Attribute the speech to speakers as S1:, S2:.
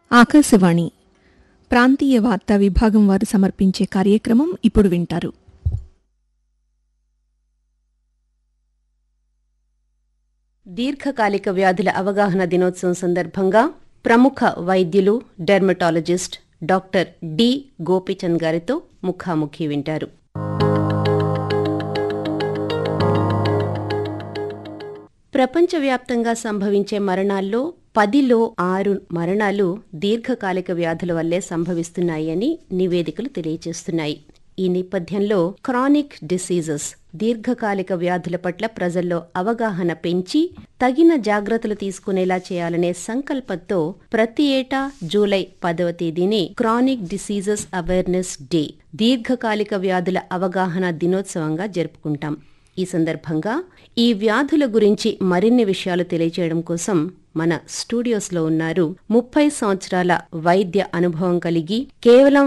S1: ఆకాశవాణి ప్రాంతీయ వార్తా విభాగం వారు సమర్పించే కార్యక్రమం ఇప్పుడు వింటారు
S2: దీర్ఘకాలిక వ్యాధుల అవగాహన దినోత్సవం సందర్భంగా ప్రముఖ వైద్యులు డెర్మటాలజిస్ట్ డాక్టర్ డి గోపిచంద్ గారితో ముఖాముఖి వింటారు ప్రపంచవ్యాప్తంగా సంభవించే మరణాల్లో పదిలో ఆరు మరణాలు దీర్ఘకాలిక వ్యాధుల వల్లే సంభవిస్తున్నాయని నివేదికలు తెలియజేస్తున్నాయి ఈ నేపథ్యంలో క్రానిక్ డిసీజెస్ దీర్ఘకాలిక వ్యాధుల పట్ల ప్రజల్లో అవగాహన పెంచి తగిన జాగ్రత్తలు తీసుకునేలా చేయాలనే సంకల్పంతో ప్రతి ఏటా జూలై పదవ తేదీని క్రానిక్ డిసీజెస్ అవేర్నెస్ డే దీర్ఘకాలిక వ్యాధుల అవగాహన దినోత్సవంగా జరుపుకుంటాం ఈ సందర్భంగా ఈ వ్యాధుల గురించి మరిన్ని విషయాలు తెలియజేయడం కోసం మన స్టూడియోస్లో ఉన్నారు ముప్పై సంవత్సరాల వైద్య అనుభవం కలిగి కేవలం